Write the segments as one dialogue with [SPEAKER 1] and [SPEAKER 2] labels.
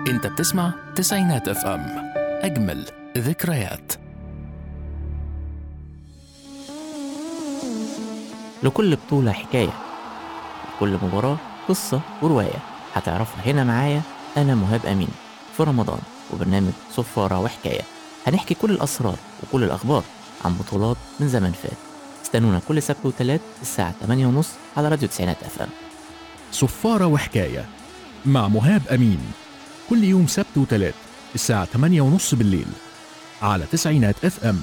[SPEAKER 1] انت بتسمع تسعينات اف ام اجمل ذكريات
[SPEAKER 2] لكل بطولة حكاية لكل مباراة قصة ورواية هتعرفها هنا معايا أنا مهاب أمين في رمضان وبرنامج صفارة وحكاية هنحكي كل الأسرار وكل الأخبار عن بطولات من زمن فات استنونا كل سبت وتلات الساعة 8:30 على راديو تسعينات اف ام
[SPEAKER 1] صفارة وحكاية مع مهاب أمين كل يوم سبت وتلات الساعة 8 ونص بالليل على تسعينات اف ام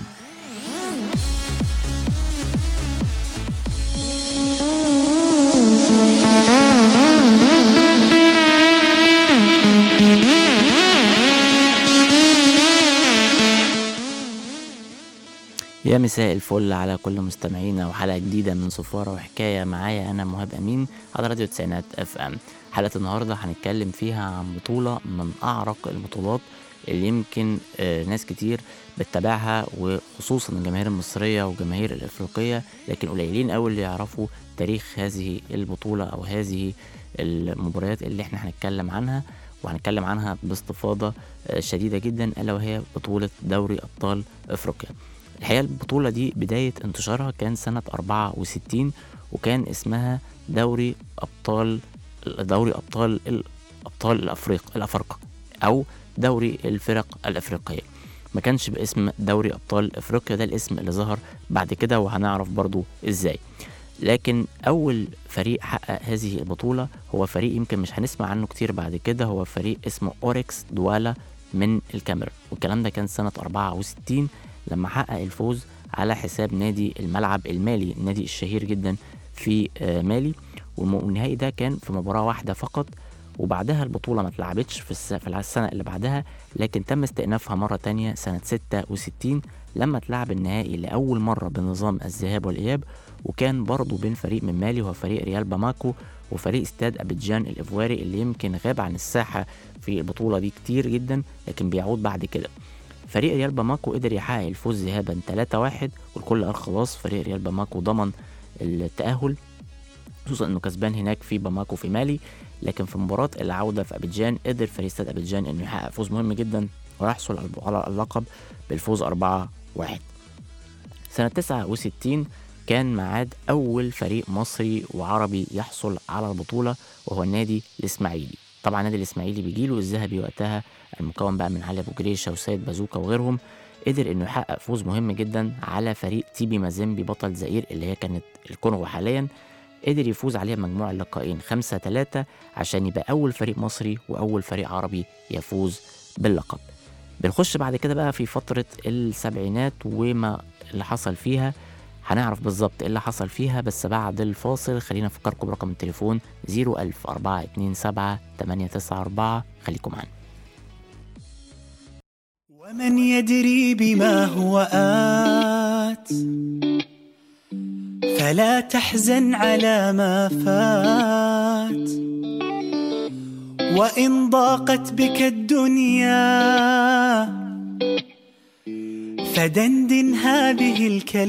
[SPEAKER 2] يا مساء الفل على كل مستمعينا وحلقة جديدة من صفارة وحكاية معايا أنا مهاب أمين على راديو تسعينات اف ام حلقة النهاردة هنتكلم فيها عن بطولة من أعرق البطولات اللي يمكن آه، ناس كتير بتتابعها وخصوصا الجماهير المصرية والجماهير الأفريقية لكن قليلين أوي اللي يعرفوا تاريخ هذه البطولة أو هذه المباريات اللي احنا هنتكلم عنها وهنتكلم عنها باستفاضة آه، شديدة جدا ألا وهي بطولة دوري أبطال أفريقيا الحقيقة البطولة دي بداية انتشارها كان سنة 64 وكان اسمها دوري أبطال دوري أبطال الأبطال الأفريق الأفارقة أو دوري الفرق الأفريقية ما كانش باسم دوري أبطال أفريقيا ده الاسم اللي ظهر بعد كده وهنعرف برضو إزاي لكن أول فريق حقق هذه البطولة هو فريق يمكن مش هنسمع عنه كتير بعد كده هو فريق اسمه أوريكس دوالا من الكاميرون والكلام ده كان سنة 64 لما حقق الفوز على حساب نادي الملعب المالي النادي الشهير جدا في آه، مالي والم- والنهائي ده كان في مباراة واحدة فقط وبعدها البطولة ما اتلعبتش في, الس... في السنة اللي بعدها لكن تم استئنافها مرة تانية سنة 66 لما اتلعب النهائي لأول مرة بنظام الذهاب والإياب وكان برضه بين فريق من مالي وهو فريق ريال باماكو وفريق استاد أبيجان الإيفواري اللي يمكن غاب عن الساحة في البطولة دي كتير جدا لكن بيعود بعد كده فريق ريال باماكو قدر يحقق الفوز ذهابا 3-1 والكل قال خلاص فريق ريال باماكو ضمن التأهل خصوصا انه كسبان هناك في باماكو في مالي لكن في مباراة العودة في أبيجان قدر فريق استاد أبيجان انه يحقق فوز مهم جدا ويحصل على اللقب بالفوز 4-1 سنة 69 كان ميعاد أول فريق مصري وعربي يحصل على البطولة وهو النادي الإسماعيلي طبعا النادي الإسماعيلي بيجيله الذهبي وقتها المكون بقى من علي أبو جريشة وسيد بازوكا وغيرهم قدر إنه يحقق فوز مهم جدا على فريق تيبي مازيمبي بطل زئير اللي هي كانت الكونغو حاليا قدر يفوز عليها مجموع اللقاءين خمسة تلاتة عشان يبقى أول فريق مصري وأول فريق عربي يفوز باللقب بنخش بعد كده بقى في فترة السبعينات وما اللي حصل فيها هنعرف بالظبط ايه اللي حصل فيها بس بعد الفاصل خلينا نفكركم برقم التليفون 01000 427 894 خليكم معانا
[SPEAKER 3] ومن يدري بما هو آت فلا تحزن على ما فات وإن ضاقت بك الدنيا فدندن هذه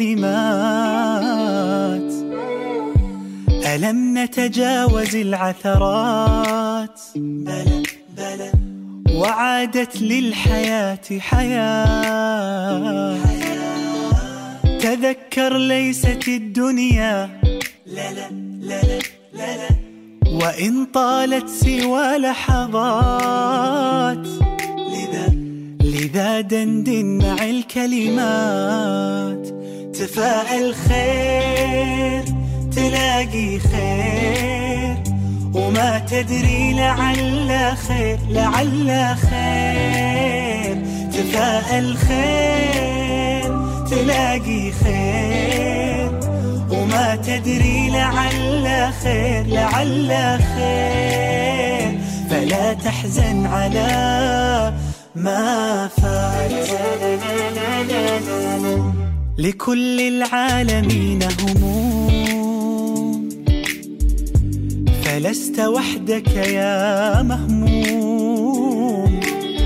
[SPEAKER 3] الكلمات ألم نتجاوز العثرات بلى بلى وعادت للحياة حياة تذكر ليست الدنيا لا لا لا لا لا لا وإن طالت سوى لحظات لذا لذا دندن مع الكلمات تفاءل خير تلاقي خير وما تدري لعل خير لعل خير تفاءل خير تلاقي خير وما تدري لعل خير لعل خير فلا تحزن على ما فات لكل العالمين هموم فلست وحدك يا مهموم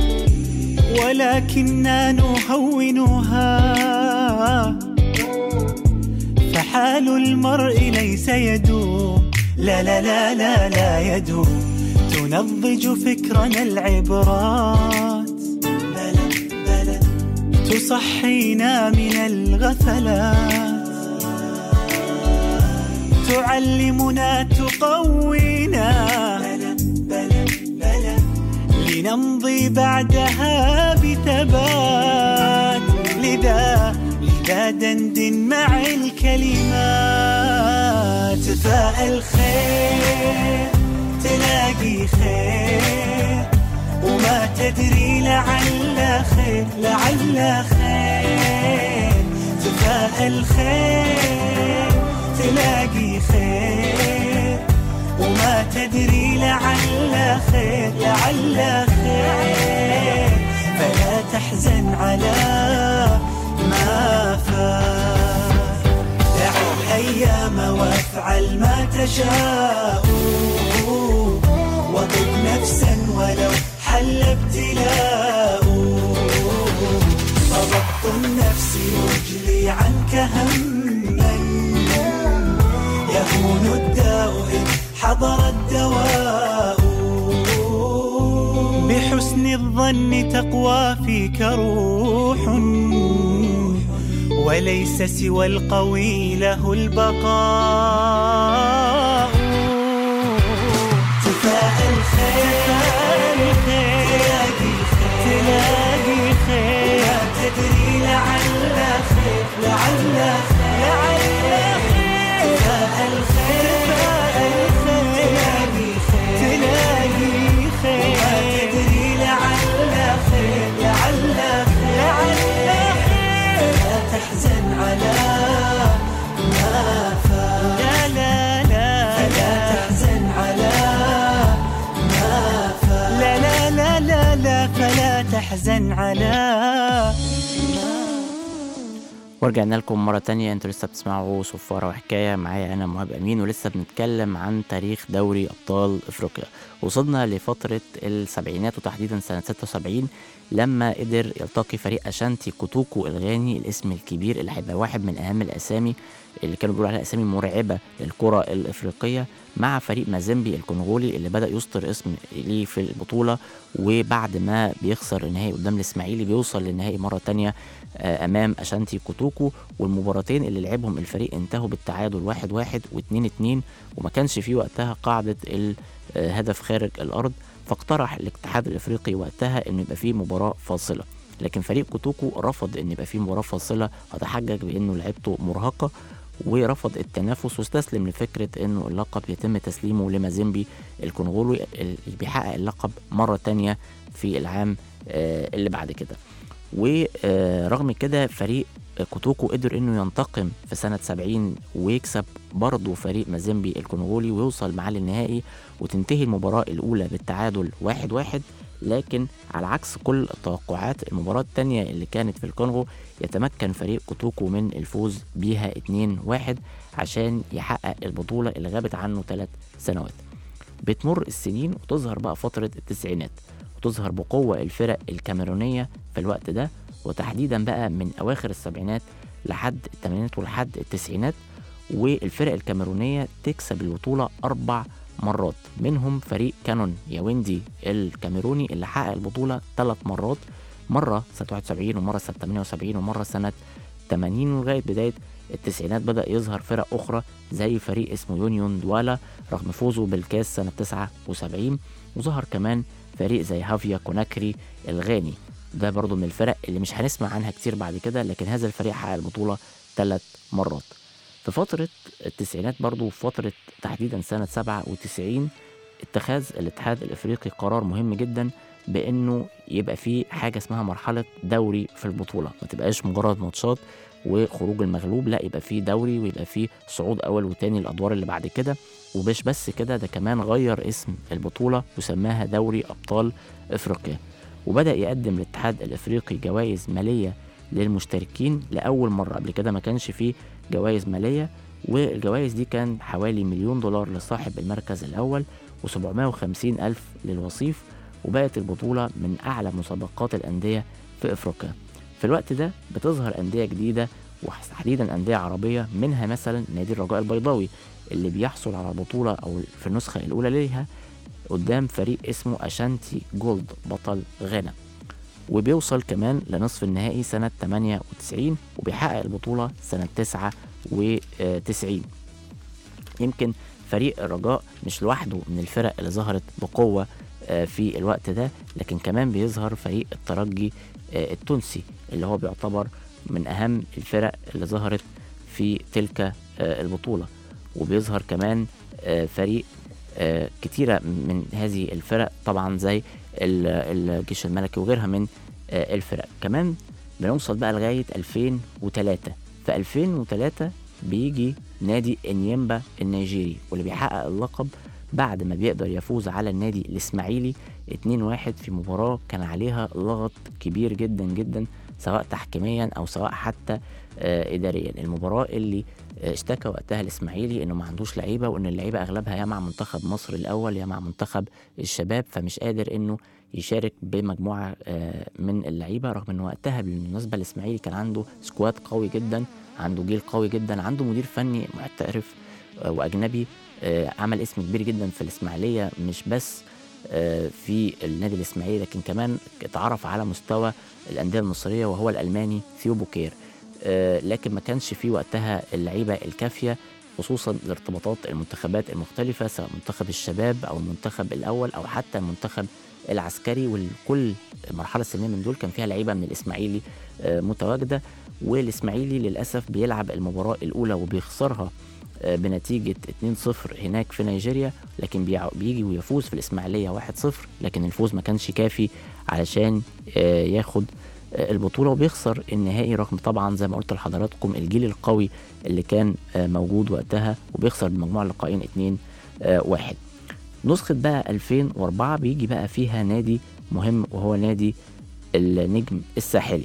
[SPEAKER 3] ولكننا نهونها فحال المرء ليس يدوم لا لا لا لا لا يدوم تنضج فكرنا العبرات بلى بلى تصحينا من الغفلات تعلمنا تقوينا بلى بلى بلى لنمضي بعدها بثبات لذا لذا دندن مع الكلمات تفاءل خير تلاقي خير وما تدري لعل خير لعل خير تفاءل خير تلاقي خير وما تدري لعل خير لعل خير فلا تحزن على ما فات دع الأيام وافعل ما تشاء وطب نفسا ولو حل ابتلاء فضبط النفس يجلي عنك هما يهون الداء إن حضر الدواء بحسن الظن تقوى فيك روح وليس سوى القوي له البقاء تفاءل خير تلاقي خير تلاقي خير لا تدري لعل خير لعل خير لعل خير تفاءل خير تلاقي خير تلاقي خير لا تدري لعل خير لعل خير لعل خير لا تحزن على ما فات لا لا لا فلا تحزن على ما فات لا لا لا لا لا فلا تحزن على
[SPEAKER 2] ورجعنا لكم مرة تانية انتوا لسه بتسمعوا صفارة وحكاية معايا أنا مهاب أمين ولسه بنتكلم عن تاريخ دوري أبطال أفريقيا وصلنا لفترة السبعينات وتحديدا سنة 76 لما قدر يلتقي فريق أشانتي كوتوكو الغاني الاسم الكبير اللي هيبقى واحد من أهم الأسامي اللي كانوا بيقولوا عليها أسامي مرعبة للكرة الإفريقية مع فريق مازيمبي الكونغولي اللي بدأ يسطر اسم ليه في البطولة وبعد ما بيخسر النهائي قدام الإسماعيلي بيوصل للنهائي مرة تانية آه، امام اشانتي كوتوكو والمباراتين اللي لعبهم الفريق انتهوا بالتعادل واحد واحد واتنين اتنين وما كانش في وقتها قاعدة الهدف خارج الارض فاقترح الاتحاد الافريقي وقتها انه يبقى فيه مباراة فاصلة لكن فريق كوتوكو رفض ان يبقى فيه مباراة فاصلة وتحجج بانه لعبته مرهقة ورفض التنافس واستسلم لفكرة انه اللقب يتم تسليمه لمازيمبي الكونغولي اللي بيحقق اللقب مرة تانية في العام آه، اللي بعد كده ورغم كده فريق كوتوكو قدر انه ينتقم في سنة 70 ويكسب برضه فريق مازيمبي الكونغولي ويوصل معاه للنهائي وتنتهي المباراة الأولى بالتعادل واحد واحد لكن على عكس كل التوقعات المباراة التانية اللي كانت في الكونغو يتمكن فريق كوتوكو من الفوز بيها 2-1 عشان يحقق البطولة اللي غابت عنه ثلاث سنوات بتمر السنين وتظهر بقى فترة التسعينات وتظهر بقوة الفرق الكاميرونية في الوقت ده وتحديدا بقى من أواخر السبعينات لحد الثمانينات ولحد التسعينات والفرق الكاميرونية تكسب البطولة أربع مرات منهم فريق كانون ياوندي الكاميروني اللي حقق البطولة ثلاث مرات مرة سنة 71 ومرة سنة 78 ومرة سنة 80 ولغاية بداية التسعينات بدأ يظهر فرق أخرى زي فريق اسمه يونيون دوالا رغم فوزه بالكاس سنة 79 وظهر كمان فريق زي هافيا كوناكري الغاني ده برضو من الفرق اللي مش هنسمع عنها كتير بعد كده لكن هذا الفريق حقق البطولة ثلاث مرات في فترة التسعينات برضو في فترة تحديدا سنة 97 اتخاذ الاتحاد الافريقي قرار مهم جدا بانه يبقى في حاجه اسمها مرحله دوري في البطوله ما تبقاش مجرد ماتشات وخروج المغلوب لا يبقى في دوري ويبقى في صعود اول وتاني الادوار اللي بعد كده ومش بس كده ده كمان غير اسم البطوله وسماها دوري ابطال افريقيا وبدا يقدم الاتحاد الافريقي جوائز ماليه للمشتركين لاول مره قبل كده ما كانش فيه جوائز ماليه والجوائز دي كان حوالي مليون دولار لصاحب المركز الاول و750 ألف للوصيف وبقت البطولة من أعلى مسابقات الأندية في أفريقيا في الوقت ده بتظهر أندية جديدة وتحديدا أندية عربية منها مثلا نادي الرجاء البيضاوي اللي بيحصل على البطولة أو في النسخة الأولى ليها قدام فريق اسمه أشانتي جولد بطل غانا وبيوصل كمان لنصف النهائي سنة 98 وبيحقق البطولة سنة 99 يمكن فريق الرجاء مش لوحده من الفرق اللي ظهرت بقوة آه، في الوقت ده لكن كمان بيظهر فريق الترجي آه، التونسي اللي هو بيعتبر من أهم الفرق اللي ظهرت في تلك آه، البطولة وبيظهر كمان آه، فريق آه، كتيرة من هذه الفرق طبعا زي ال- الجيش الملكي وغيرها من آه، الفرق كمان بنوصل بقى لغاية 2003 في 2003 بيجي نادي انيمبا النيجيري واللي بيحقق اللقب بعد ما بيقدر يفوز على النادي الاسماعيلي 2-1 في مباراة كان عليها لغط كبير جدا جدا سواء تحكيميا او سواء حتى آه، اداريا المباراة اللي آه، اشتكى وقتها الاسماعيلي انه ما عندوش لعيبه وان اللعيبه اغلبها يا مع منتخب مصر الاول يا مع منتخب الشباب فمش قادر انه يشارك بمجموعه آه، من اللعيبه رغم ان وقتها بالمناسبه الاسماعيلي كان عنده سكواد قوي جدا عنده جيل قوي جدا عنده مدير فني محترف آه، واجنبي آه، عمل اسم كبير جدا في الاسماعيليه مش بس آه، في النادي الاسماعيلي لكن كمان اتعرف على مستوى الانديه المصريه وهو الالماني ثيو بوكير آه، لكن ما كانش في وقتها اللعيبه الكافيه خصوصا لارتباطات المنتخبات المختلفه سواء منتخب الشباب او المنتخب الاول او حتى المنتخب العسكري وكل مرحله سنيه من دول كان فيها لعيبه من الاسماعيلي آه، متواجده والاسماعيلي للاسف بيلعب المباراه الاولى وبيخسرها آه، بنتيجه 2-0 هناك في نيجيريا لكن بيع- بيجي ويفوز في الاسماعيليه 1-0 لكن الفوز ما كانش كافي علشان آه، ياخد آه، البطوله وبيخسر النهائي رغم طبعا زي ما قلت لحضراتكم الجيل القوي اللي كان آه، موجود وقتها وبيخسر بمجموع اللقاءين 2 1 نسخة بقى 2004 بيجي بقى فيها نادي مهم وهو نادي النجم الساحلي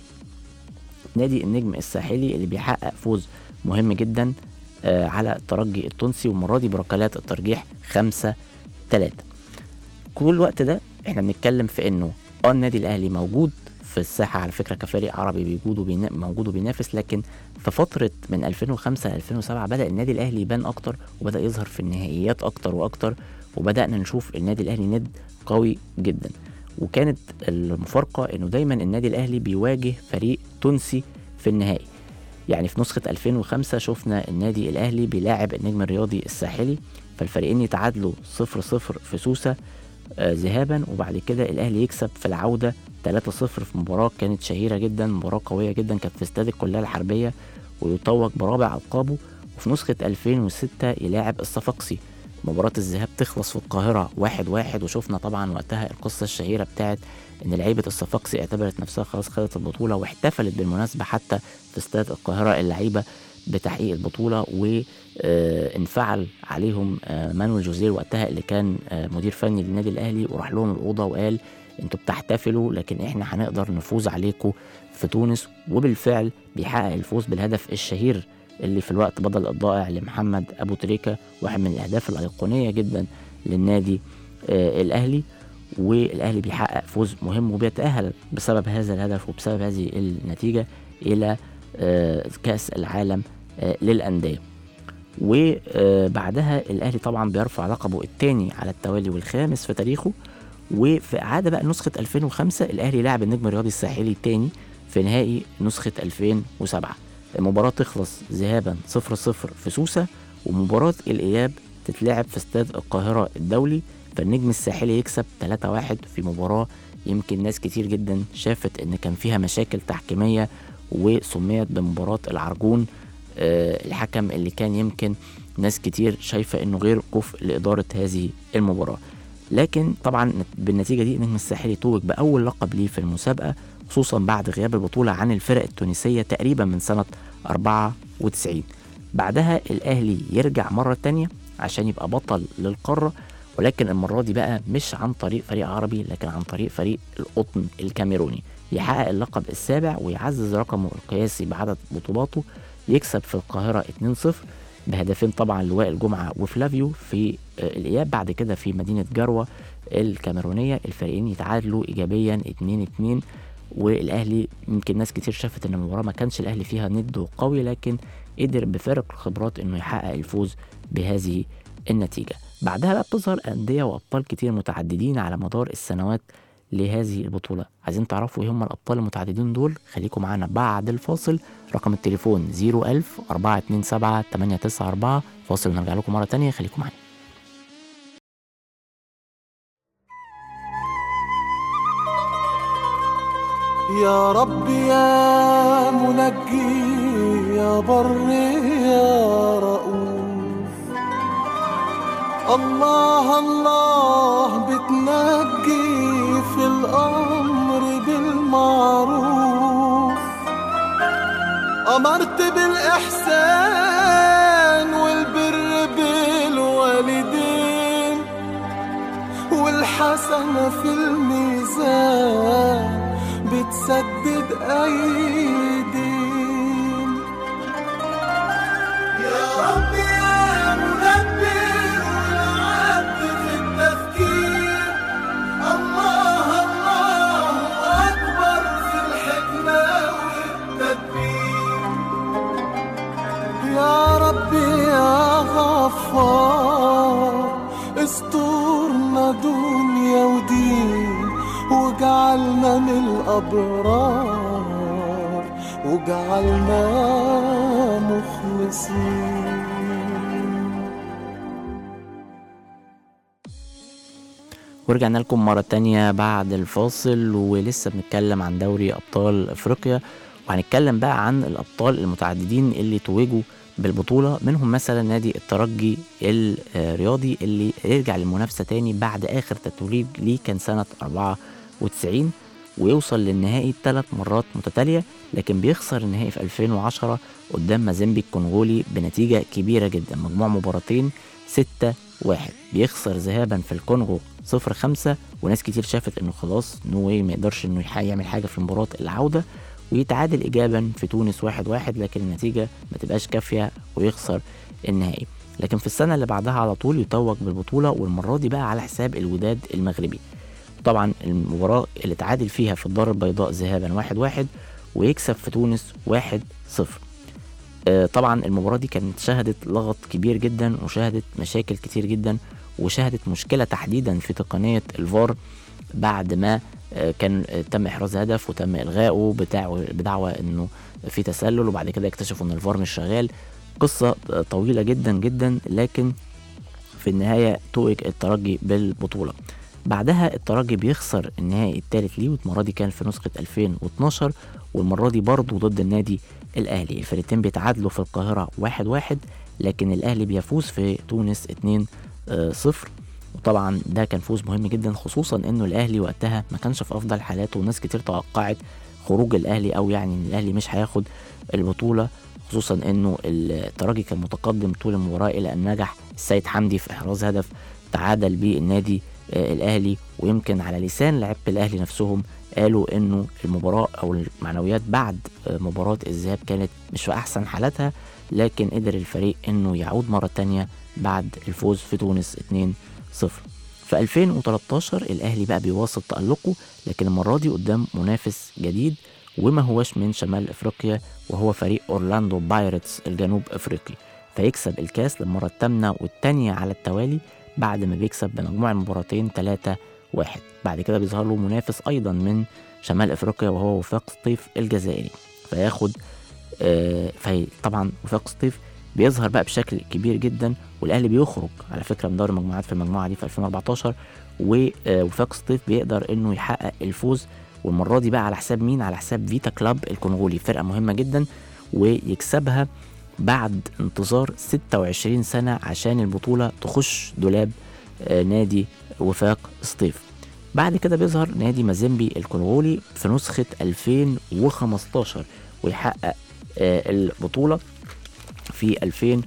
[SPEAKER 2] نادي النجم الساحلي اللي بيحقق فوز مهم جدا آه، على الترجي التونسي والمرة دي بركلات الترجيح 5 3 كل الوقت ده احنا بنتكلم في انه اه النادي الاهلي موجود في الساحه على فكره كفريق عربي بيجود وبينا- موجود وبينافس لكن في فتره من 2005 ل 2007 بدا النادي الاهلي يبان اكتر وبدا يظهر في النهائيات اكتر واكتر وبدانا نشوف النادي الاهلي ند قوي جدا وكانت المفارقه انه دايما النادي الاهلي بيواجه فريق تونسي في النهائي يعني في نسخة 2005 شفنا النادي الأهلي بيلاعب النجم الرياضي الساحلي فالفريقين يتعادلوا 0 0 في سوسة آه، ذهابا وبعد كده الأهلي يكسب في العودة 3 0 في مباراة كانت شهيرة جدا مباراة قوية جدا كانت في استاد الكلية الحربية ويتوج برابع ألقابه وفي نسخة 2006 يلاعب الصفاقسي مباراة الذهاب تخلص في القاهرة واحد واحد وشفنا طبعا وقتها القصة الشهيرة بتاعت إن لعيبة الصفاقسي اعتبرت نفسها خلاص خدت البطولة واحتفلت بالمناسبة حتى في استاد القاهرة اللعيبة بتحقيق البطولة وانفعل عليهم آه، مانويل جوزيه وقتها اللي كان آه، مدير فني للنادي الأهلي وراح لهم الأوضة وقال انتوا بتحتفلوا لكن احنا هنقدر نفوز عليكم في تونس وبالفعل بيحقق الفوز بالهدف الشهير اللي في الوقت بدل الضائع لمحمد ابو تريكه واحد من الاهداف الايقونيه جدا للنادي آه الاهلي والاهلي بيحقق فوز مهم وبيتاهل بسبب هذا الهدف وبسبب هذه النتيجه الى آه كاس العالم آه للانديه وبعدها الاهلي طبعا بيرفع لقبه الثاني على التوالي والخامس في تاريخه وفي عاده بقى نسخه 2005 الاهلي لعب النجم الرياضي الساحلي الثاني في نهائي نسخه 2007 المباراة تخلص ذهابا 0-0 في سوسة ومباراة الإياب تتلعب في استاد القاهرة الدولي فالنجم الساحلي يكسب 3-1 في مباراة يمكن ناس كتير جدا شافت إن كان فيها مشاكل تحكيمية وسميت بمباراة العرجون آه، الحكم اللي كان يمكن ناس كتير شايفة إنه غير كفء لإدارة هذه المباراة لكن طبعا بالنتيجة دي النجم الساحلي توج بأول لقب ليه في المسابقة خصوصا بعد غياب البطولة عن الفرق التونسية تقريبا من سنة 94 بعدها الأهلي يرجع مرة تانية عشان يبقى بطل للقارة ولكن المرة دي بقى مش عن طريق فريق عربي لكن عن طريق فريق القطن الكاميروني يحقق اللقب السابع ويعزز رقمه القياسي بعدد بطولاته يكسب في القاهرة 2-0 بهدفين طبعا لواء الجمعة وفلافيو في آه، الإياب بعد كده في مدينة جروة الكاميرونية الفريقين يتعادلوا إيجابيا 2-2 والاهلي يمكن ناس كتير شافت ان المباراه ما كانش الاهلي فيها ند وقوي لكن قدر بفارق الخبرات انه يحقق الفوز بهذه النتيجة بعدها بقى بتظهر أندية وأبطال كتير متعددين على مدار السنوات لهذه البطولة عايزين تعرفوا ايه هم الأبطال المتعددين دول خليكم معانا بعد الفاصل رقم التليفون 01000 427 894 فاصل نرجع لكم مرة تانية خليكم معانا
[SPEAKER 3] يا رب يا منجي يا بر يا رؤوف الله الله بتنجي في الأمر بالمعروف أمرت بالإحسان والبر بالوالدين والحسنة في الميزان بتسدد أيدين يا رب يا منبه والعبد في التفكير الله الله أكبر في الحكمة والتدبير يا ربي يا غفار استرنا دنيا ودين وجعلنا من الأبرار وجعلنا مخلصين
[SPEAKER 2] ورجعنا لكم مرة تانية بعد الفاصل ولسه بنتكلم عن دوري أبطال أفريقيا وهنتكلم بقى عن الأبطال المتعددين اللي توجوا بالبطولة منهم مثلا نادي الترجي الرياضي اللي يرجع للمنافسة تاني بعد آخر تتويج ليه كان سنة 94 ويوصل للنهائي ثلاث مرات متتالية لكن بيخسر النهائي في 2010 قدام مازيمبي الكونغولي بنتيجة كبيرة جدا مجموع مباراتين 6 واحد بيخسر ذهابا في الكونغو 0 5 وناس كتير شافت انه خلاص نو واي ما يقدرش انه يح- يعمل حاجة في مباراة العودة ويتعادل ايجابا في تونس واحد واحد لكن النتيجة ما تبقاش كافية ويخسر النهائي لكن في السنة اللي بعدها على طول يتوج بالبطولة والمرة دي بقى على حساب الوداد المغربي طبعا المباراة اللي تعادل فيها في الدار البيضاء ذهابا واحد واحد ويكسب في تونس واحد صفر آه، طبعا المباراة دي كانت شهدت لغط كبير جدا وشهدت مشاكل كتير جدا وشهدت مشكلة تحديدا في تقنية الفار بعد ما آه، كان آه، تم إحراز هدف وتم إلغائه بدعوى, بدعوى إنه في تسلل وبعد كده اكتشفوا إن الفار مش شغال قصة آه، طويلة جدا جدا لكن في النهاية توج الترجي بالبطولة بعدها الترجي بيخسر النهائي الثالث ليه والمرة دي كان في نسخة 2012 والمرة دي برضه ضد النادي الأهلي الفريقين بيتعادلوا في القاهرة واحد واحد لكن الأهلي بيفوز في تونس 2 آه، صفر وطبعا ده كان فوز مهم جدا خصوصا انه الاهلي وقتها ما كانش في افضل حالاته وناس كتير توقعت خروج الاهلي او يعني ان الاهلي مش هياخد البطوله خصوصا انه الترجي كان متقدم طول المباراه الى ان نجح السيد حمدي في احراز هدف تعادل بيه النادي آه، الاهلي ويمكن على لسان لعيبه الاهلي نفسهم قالوا انه المباراه او المعنويات بعد آه، مباراه الذهاب كانت مش في احسن حالاتها لكن قدر الفريق انه يعود مره تانية بعد الفوز في تونس 2 0 في 2013 الاهلي بقى بيواصل تألقه لكن المره دي قدام منافس جديد وما هوش من شمال افريقيا وهو فريق اورلاندو بايرتس الجنوب افريقي فيكسب الكاس للمره الثامنه والثانيه على التوالي بعد ما بيكسب بمجموع المباراتين 3 1 بعد كده بيظهر له منافس ايضا من شمال افريقيا وهو وفاق سطيف الجزائري فياخد آه في طبعا وفاق سطيف بيظهر بقى بشكل كبير جدا والاهلي بيخرج على فكره من دوري المجموعات في المجموعه دي في 2014 ووفاق سطيف بيقدر انه يحقق الفوز والمره دي بقى على حساب مين على حساب فيتا كلاب الكونغولي فرقه مهمه جدا ويكسبها بعد انتظار 26 سنه عشان البطوله تخش دولاب آه، نادي وفاق سطيف بعد كده بيظهر نادي مازيمبي الكونغولي في نسخة 2015 ويحقق آه، البطولة في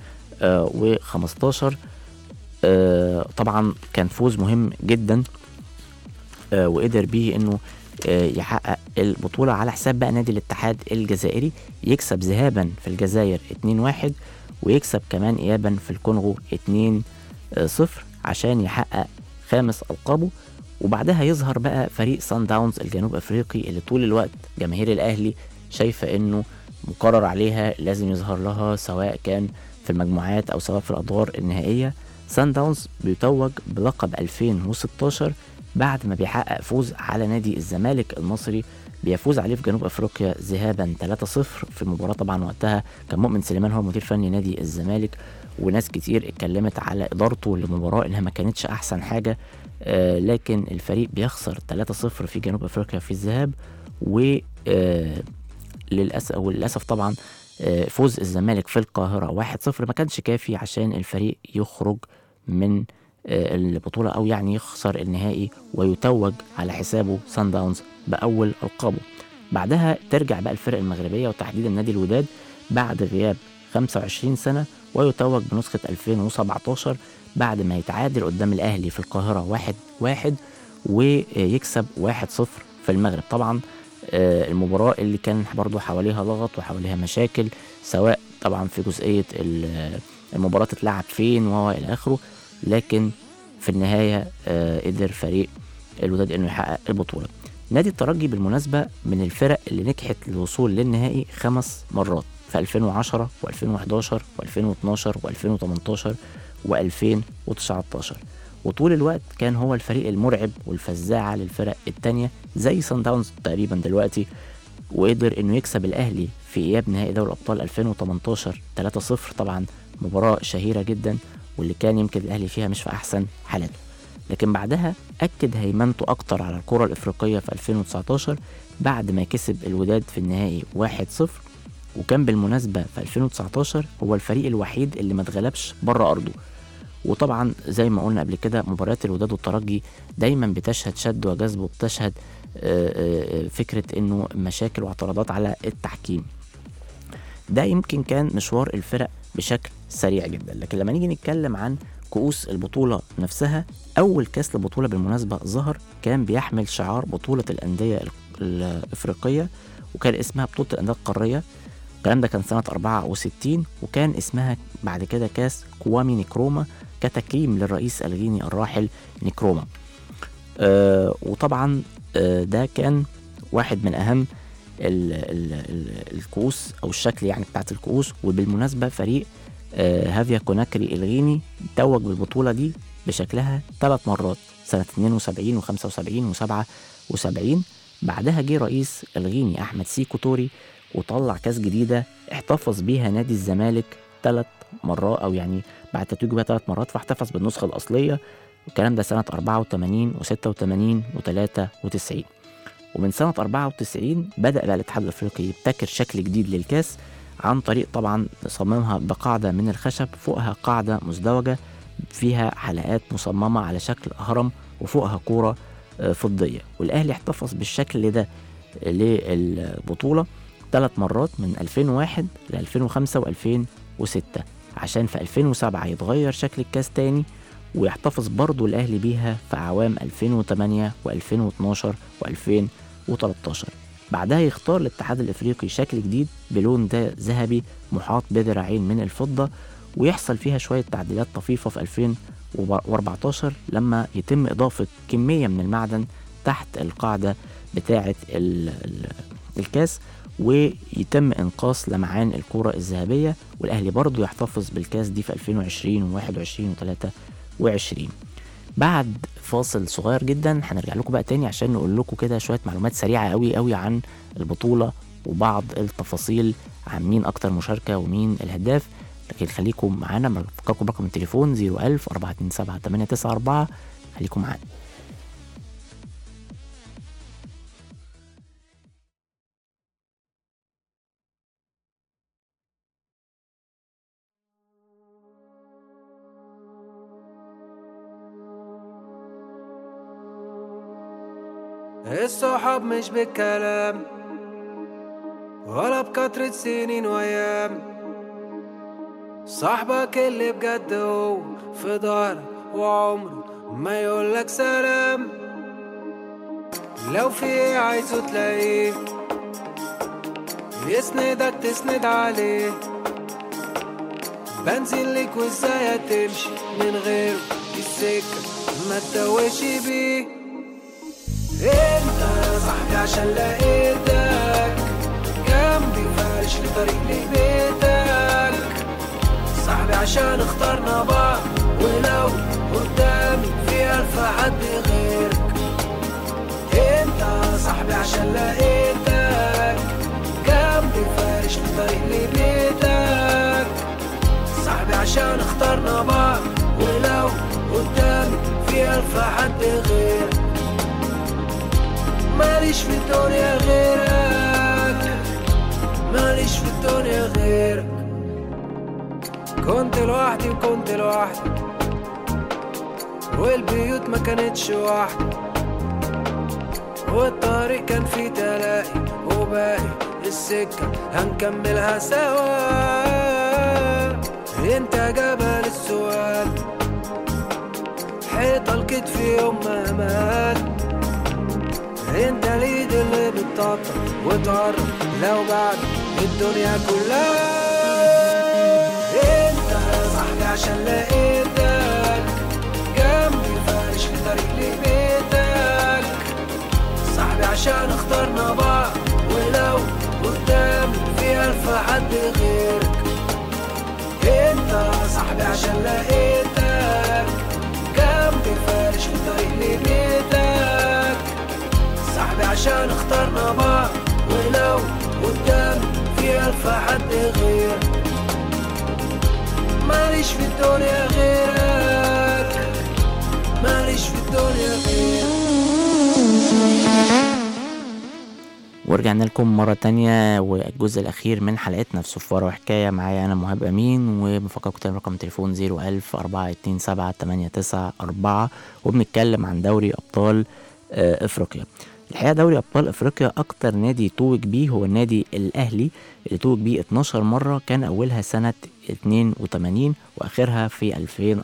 [SPEAKER 2] 2015 آه، طبعا كان فوز مهم جدا آه، وقدر بيه انه آه، يحقق البطولة على حساب بقى نادي الاتحاد الجزائري يكسب ذهابا في الجزائر 2-1 ويكسب كمان ايابا في الكونغو 2-0 عشان يحقق خامس القابه وبعدها يظهر بقى فريق سان داونز الجنوب افريقي اللي طول الوقت جماهير الاهلي شايفه انه مقرر عليها لازم يظهر لها سواء كان في المجموعات أو سواء في الأدوار النهائية سان داونز بيتوج بلقب 2016 بعد ما بيحقق فوز على نادي الزمالك المصري بيفوز عليه في جنوب افريقيا ذهابا 3-0 في مباراه طبعا وقتها كان مؤمن سليمان هو مدير فني نادي الزمالك وناس كتير اتكلمت على ادارته للمباراه انها ما كانتش احسن حاجه آه لكن الفريق بيخسر 3-0 في جنوب افريقيا في الذهاب و آه للاسف وللاسف طبعا آه فوز الزمالك في القاهره 1-0 ما كانش كافي عشان الفريق يخرج من آه، البطولة أو يعني يخسر النهائي ويتوج على حسابه سان داونز بأول ألقابه بعدها ترجع بقى الفرق المغربية وتحديدا نادي الوداد بعد غياب 25 سنة ويتوج بنسخة 2017 بعد ما يتعادل قدام الأهلي في القاهرة واحد واحد ويكسب واحد صفر في المغرب طبعا آه، المباراة اللي كان برضو حواليها لغط وحواليها مشاكل سواء طبعا في جزئية ال- المباراة تتلعب فين وهو إلى آخره لكن في النهاية آه، قدر فريق الوداد إنه يحقق البطولة نادي الترجي بالمناسبة من الفرق اللي نجحت للوصول للنهائي خمس مرات في 2010 و2011 و2012 و2018 و2019 وطول الوقت كان هو الفريق المرعب والفزاعة للفرق التانية زي سان داونز تقريبا دلوقتي وقدر انه يكسب الاهلي في اياب نهائي دوري الابطال 2018 3-0 طبعا مباراة شهيرة جدا واللي كان يمكن الاهلي فيها مش في احسن حالاته لكن بعدها اكد هيمنته اكتر على الكرة الافريقية في 2019 بعد ما كسب الوداد في النهائي 1-0 وكان بالمناسبة في 2019 هو الفريق الوحيد اللي ما اتغلبش بره ارضه وطبعا زي ما قلنا قبل كده مباريات الوداد والترجي دايما بتشهد شد وجذب وبتشهد آه، آه، آه، فكرة انه مشاكل واعتراضات على التحكيم ده يمكن كان مشوار الفرق بشكل سريع جدا لكن لما نيجي نتكلم عن كؤوس البطولة نفسها أول كاس لبطولة بالمناسبة ظهر كان بيحمل شعار بطولة الأندية ال- الإفريقية وكان اسمها بطولة الأندية القارية الكلام ده كان سنة 64 وكان اسمها بعد كده كاس كوامي نيكروما كتكريم للرئيس الغيني الراحل نيكروما آه وطبعا آه ده كان واحد من أهم ال ال ال الكؤوس أو الشكل يعني بتاعت الكؤوس وبالمناسبة فريق آه هافيا كوناكري الغيني توج بالبطولة دي بشكلها ثلاث مرات سنة 72 و75 و77 بعدها جه رئيس الغيني أحمد سيكو توري وطلع كاس جديدة احتفظ بيها نادي الزمالك ثلاث مرات أو يعني بعد تتويجه بيها ثلاث مرات فاحتفظ بالنسخة الأصلية والكلام ده سنة 84 و86 و93 ومن سنة 94 بدأ بقى الاتحاد الأفريقي يبتكر شكل جديد للكاس عن طريق طبعا صممها بقاعدة من الخشب فوقها قاعدة مزدوجة فيها حلقات مصممة على شكل هرم وفوقها كورة آه، فضية والأهلي احتفظ بالشكل ده للبطولة ثلاث مرات من 2001 ل 2005 و2006 عشان في 2007 يتغير شكل الكاس تاني ويحتفظ برضو الأهلي بيها في أعوام 2008 و2012 و2013 بعدها يختار الاتحاد الافريقي شكل جديد بلون ده ذهبي محاط بذراعين من الفضه ويحصل فيها شويه تعديلات طفيفه في 2014 لما يتم اضافه كميه من المعدن تحت القاعده بتاعه ال- ال- الكاس ويتم انقاص لمعان الكره الذهبيه والاهلي برضه يحتفظ بالكاس دي في 2020 و21 و23 بعد فاصل صغير جدا هنرجع لكم بقى تاني عشان نقول لكم كده شويه معلومات سريعه قوي قوي عن البطوله وبعض التفاصيل عن مين اكتر مشاركه ومين الهداف لكن خليكم معانا بفكركم برقم التليفون 01000 427 894 خليكم معانا
[SPEAKER 4] الصحاب مش بالكلام ولا بكترة سنين وأيام صاحبك اللي بجد هو في ظهرك وعمره ما يقولك سلام لو في ايه عايزه تلاقيه يسندك تسند عليه بنزل لك وازاي هتمشي من غيره دي السكة ما تتوهش بيه انت يا صاحبي عشان لقيتك جنبي فرق فارش لي طريق لبيتك صاحبي عشان اخترنا بعض ولو قدامي في ألف حد غيرك انت صاحبي عشان لقيتك جنبي فارش لي طريق لبيتك صاحبي عشان اخترنا بعض ولو قدامي في ألف حد غيرك ماليش في الدنيا غيرك ماليش في الدنيا غيرك كنت لوحدي وكنت لوحدي والبيوت ما كانتش واحدة والطريق كان فيه تلاقي وباقي السكة هنكملها سوا انت جبل السؤال حيطة الكتف يوم ما مات انت اليد اللي بتطبطب وتقرب لو بعد الدنيا كلها انت يا صاحبي عشان لقيتك جنبي فارش لي طريق لبيتك صاحبي عشان اخترنا بعض ولو قدامي في ألف حد غيرك انت يا صاحبي عشان لقيتك جنبي فارش لي طريق لبيتك صاحبي عشان اخترنا بعض ولو قدامي في ألف حد غيرك ماليش في الدنيا غيرك ماليش في الدنيا غيرك
[SPEAKER 2] ورجعنا لكم مرة تانية والجزء الأخير من حلقتنا في صفارة وحكاية معايا أنا مهاب أمين وبفكركم تاني رقم التليفون زيرو ألف أربعة اتنين سبعة تمانية تسعة أربعة وبنتكلم عن دوري أبطال آه، أفريقيا الحقيقة دوري أبطال أفريقيا أكتر نادي توج بيه هو النادي الأهلي اللي توج بيه 12 مرة كان أولها سنة 82 وآخرها في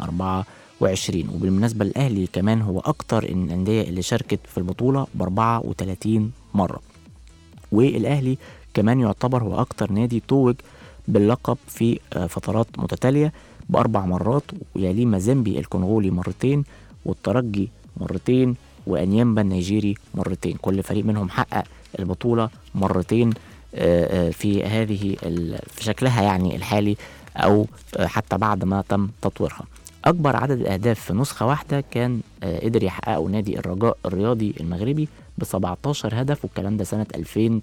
[SPEAKER 2] 2024 وبالمناسبة الأهلي كمان هو أكتر الأندية اللي شاركت في البطولة ب 34 مرة والاهلي كمان يعتبر هو اكتر نادي توج باللقب في آه، فترات متتاليه باربع مرات ويليه مازيمبي الكونغولي مرتين والترجي مرتين وانيمبا النيجيري مرتين كل فريق منهم حقق البطوله مرتين آه، آه، في هذه ال- في شكلها يعني الحالي او آه، حتى بعد ما تم تطويرها اكبر عدد الاهداف في نسخه واحده كان آه، قدر يحققه نادي الرجاء الرياضي المغربي ب 17 هدف والكلام ده سنه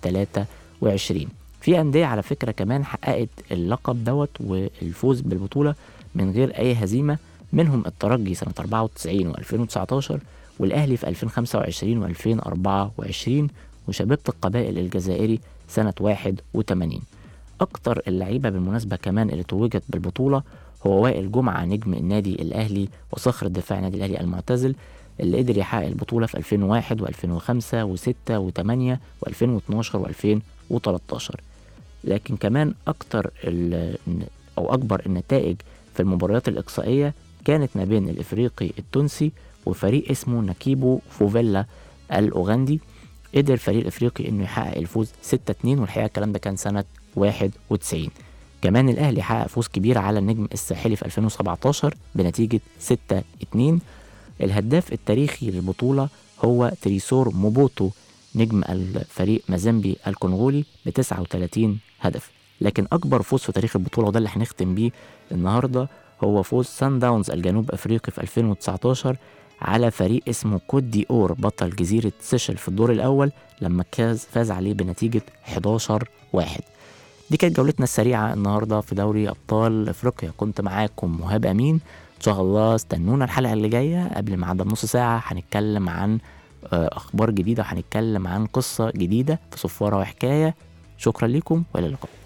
[SPEAKER 2] 2023 في انديه على فكره كمان حققت اللقب دوت والفوز بالبطوله من غير اي هزيمه منهم الترجي سنه 94 و2019 والاهلي في 2025 و2024 وشبيبه القبائل الجزائري سنه 81 اكتر اللعيبه بالمناسبه كمان اللي توجت بالبطوله هو وائل جمعه نجم النادي الاهلي وصخر الدفاع النادي الاهلي المعتزل اللي قدر يحقق البطوله في 2001 و2005 و6 و8 و2012 و2013 لكن كمان اكتر ال- او اكبر النتائج في المباريات الاقصائيه كانت ما بين الافريقي التونسي وفريق اسمه نكيبو فوفيلا الاوغندي قدر الفريق الافريقي انه يحقق الفوز 6-2 والحقيقه الكلام ده كان سنه 91 كمان الاهلي حقق فوز كبير على النجم الساحلي في 2017 بنتيجه 6-2 الهداف التاريخي للبطوله هو تريسور موبوتو نجم الفريق مازيمبي الكونغولي ب 39 هدف لكن اكبر فوز في تاريخ البطوله وده اللي هنختم بيه النهارده هو فوز سان داونز الجنوب افريقي في 2019 على فريق اسمه كوت دي اور بطل جزيره سيشل في الدور الاول لما كاز فاز عليه بنتيجه 11 واحد دي كانت جولتنا السريعه النهارده في دوري ابطال افريقيا كنت معاكم مهاب امين ان شاء الله استنونا الحلقه اللي جايه قبل ميعادها بنص ساعه هنتكلم عن آه، اخبار جديده وهنتكلم عن قصه جديده في صفاره وحكايه شكرا لكم والى اللقاء